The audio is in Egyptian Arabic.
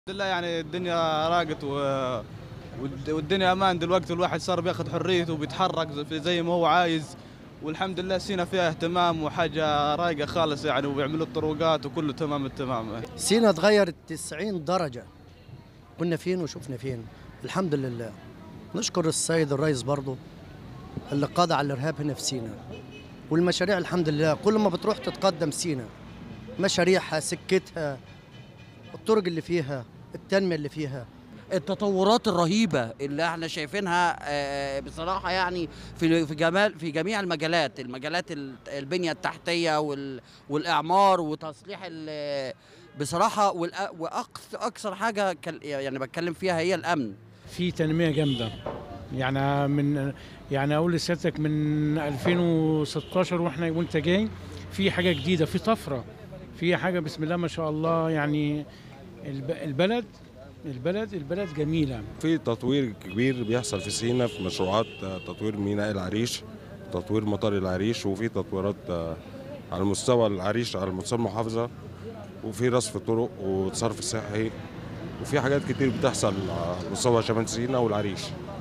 الحمد لله يعني الدنيا راقت و... والد- والدنيا امان دلوقتي الواحد صار بياخذ حريته وبيتحرك زي- زي ما هو عايز والحمد لله سينا فيها اهتمام وحاجه رايقه خالص يعني وبيعملوا الطرقات وكله تمام التمام سينا اتغيرت 90 درجة كنا فين وشفنا فين الحمد لله نشكر السيد الرئيس برضه اللي قضى على الإرهاب هنا في سينا والمشاريع الحمد لله كل ما بتروح تتقدم سينا مشاريعها سكتها الطرق اللي فيها التنمية اللي فيها التطورات الرهيبه اللي احنا شايفينها آه، بصراحه يعني في في جمال في جميع المجالات المجالات ال- البنيه التحتيه وال- والاعمار وتصليح ال- بصراحه والأ- واكثر اكثر حاجه كل- يعني بتكلم فيها هي الامن في تنميه جامده يعني من يعني اقول لسيادتك من 2016 واحنا وانت جاي في حاجه جديده في طفره في حاجه بسم الله ما شاء الله يعني الب- البلد البلد البلد جميله في تطوير كبير بيحصل في سينا في مشروعات آه، تطوير ميناء العريش تطوير مطار العريش وفي تطويرات آه، على مستوى العريش على مستوى المحافظة وفي رصف طرق وصرف صحي وفي حاجات كتير بتحصل على مستوى شمال سينا والعريش